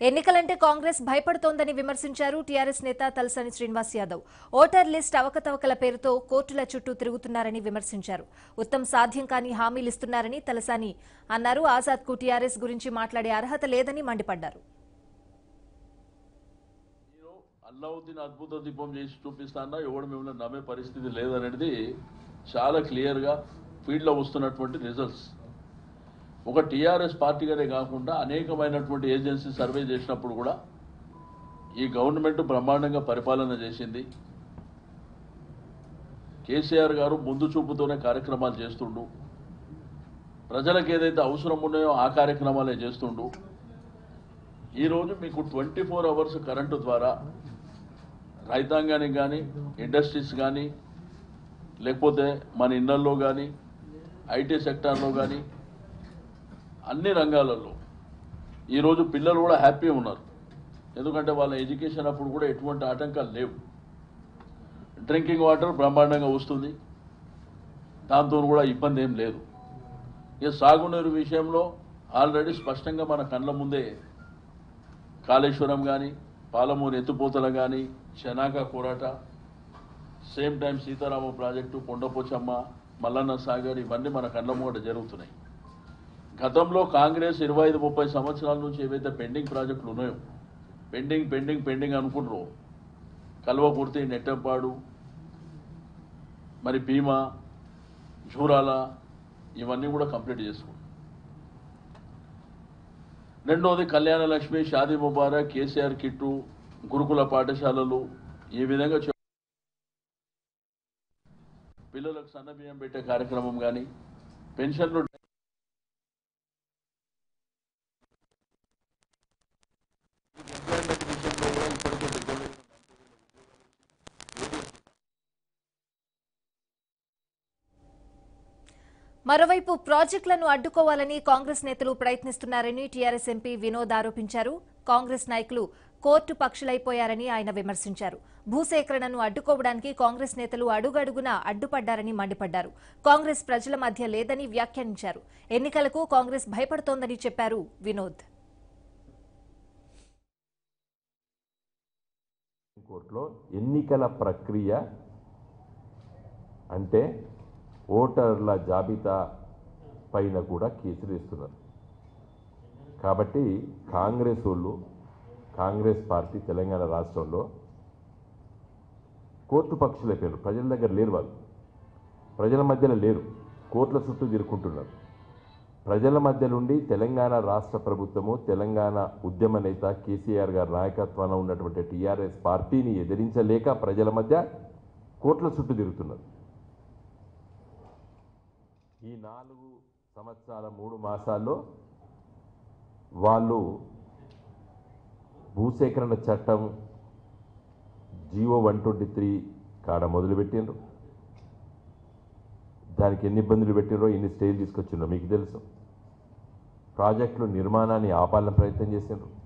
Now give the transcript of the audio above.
ఎన్నికలంటే కాంగ్రెస్ భయపడుతోందని విమర్శించారు టీఆర్ఎస్ నేత Talasani Srinivas Yadav voter list అవకతవకల పేరుతో కోర్టుల చుట్టూ తిరుగుతున్నారని విమర్శించారు ఉత్తమ్ సాధ్యం కాని హామీలు ఇస్తున్నారని తలసాని అన్నారు ఆజాద్ కు టీఆర్ఎస్ గురించి మాట్లాడే అర్హత లేదని మండిపడ్డారు మీరు అల్లావుద్దీన్ అద్భుత దీపం చేసి చూపిస్తానా ఎవడు మిమ్మల్ని నమ్మే పరిస్థితి లేదనేది చాలా క్లియర్గా ఫీల్డ్లో వస్తున్నటువంటి రిజల్ట్స్ ఒక టీఆర్ఎస్ పార్టీగానే కాకుండా అనేకమైనటువంటి ఏజెన్సీ సర్వే చేసినప్పుడు కూడా ఈ గవర్నమెంట్ బ్రహ్మాండంగా పరిపాలన చేసింది కేసీఆర్ గారు ముందు చూపుతోనే కార్యక్రమాలు చేస్తుండు ప్రజలకు ఏదైతే అవసరం ఉన్నాయో ఆ కార్యక్రమాలే చేస్తుండు ఈరోజు మీకు ట్వంటీ ఫోర్ అవర్స్ కరెంటు ద్వారా రైతాంగానికి కానీ ఇండస్ట్రీస్ కానీ లేకపోతే మన ఇళ్లల్లో కానీ ఐటీ సెక్టార్లో కానీ అన్ని రంగాలలో ఈరోజు పిల్లలు కూడా హ్యాపీ ఉన్నారు ఎందుకంటే వాళ్ళ ఎడ్యుకేషన్ అప్పుడు కూడా ఎటువంటి ఆటంకాలు లేవు డ్రింకింగ్ వాటర్ బ్రహ్మాండంగా వస్తుంది దాంతో కూడా ఇబ్బంది ఏం లేదు ఇక సాగునీరు విషయంలో ఆల్రెడీ స్పష్టంగా మన కళ్ళ ముందే కాళేశ్వరం కానీ పాలమూరు ఎత్తుపోతల కానీ శనాక కోరాట same time Sitarama project Kondapochamma Mallanna Sagar ఇవన్నీ మన కళ్ళ ముంగట జరుగుతున్నాయి గతంలో కాంగ్రెస్ ఇరవై ఐదు ముప్పై సంవత్సరాల నుంచి ఏవైతే పెండింగ్ ప్రాజెక్టులు ఉన్నాయో పెండింగ్ పెండింగ్ పెండింగ్ అనుకుంటారో కల్వకుర్తి నెట్టంపాడు మరి భీమా జూరాల ఇవన్నీ కూడా కంప్లీట్ చేసుకుంటాం రెండోది కళ్యాణ లక్ష్మి షాదీ ముబారక్ కేసీఆర్ కిట్టు గురుకుల పాఠశాలలు ఈ విధంగా చెప్- పిల్లలకు సన్నబియ్యం పెట్టే కార్యక్రమం కానీ పెన్షన్లు ఎంప్లాయ్మెంట్ విషయంలో కూడా ఇప్పటికే డెబ్బై వేల మరోవైపు ప్రాజెక్టులను అడ్డుకోవాలని కాంగ్రెస్ నేతలు ప్రయత్నిస్తున్నారని టీఆర్ఎస్ ఎంపీ వినోద్ ఆరోపించారు కాంగ్రెస్ నాయకులు కోర్టు పక్షులైపోయారని ఆయన విమర్శించారు భూసేకరణను అడ్డుకోవడానికి కాంగ్రెస్ నేతలు అడుగడుగునా అడ్డుపడ్డారని మండిపడ్డారు కాంగ్రెస్ ప్రజల మధ్య లేదని వ్యాఖ్యానించారు ఎన్నికలకు కాంగ్రెస్ భయపడుతోందని చెప్పారు వినోద్ కోర్టులో ఎన్నికల ప్రక్రియ అంటే ఓటర్ల జాబితా పైన కూడా కేసులు ఇస్తున్నారు కాబట్టి కాంగ్రెస్ వాళ్ళు కాంగ్రెస్ పార్టీ తెలంగాణ రాష్ట్రంలో కోర్టు పక్షులైపోయారు ప్రజల దగ్గర లేరు వాళ్ళు ప్రజల మధ్యలో లేరు కోర్టుల చుట్టూ తిరుక్కుంటున్నారు ప్రజల మధ్య నుండి తెలంగాణ రాష్ట్ర ప్రభుత్వము తెలంగాణ ఉద్యమ నేత కేసీఆర్ గారి నాయకత్వాన ఉన్నటువంటి టీఆర్ఎస్ పార్టీని ఎదిరించలేక ప్రజల మధ్య కోట్ల చుట్టూ తిరుగుతున్నారు ఈ నాలుగు సంవత్సరాల మూడు మాసాల్లో వాళ్ళు భూసేకరణ చట్టం జీవో వన్ ట్వంటీ త్రీ కాడ మొదలుపెట్టిండ్రు దానికి ఎన్ని ఇబ్బందులు పెట్టినరో ఎన్ని స్టేలు తీసుకొచ్చిండ్రో మీకు తెలుసు ప్రాజెక్టులు నిర్మాణాన్ని ఆపాలని ప్రయత్నం చేసిండ్రు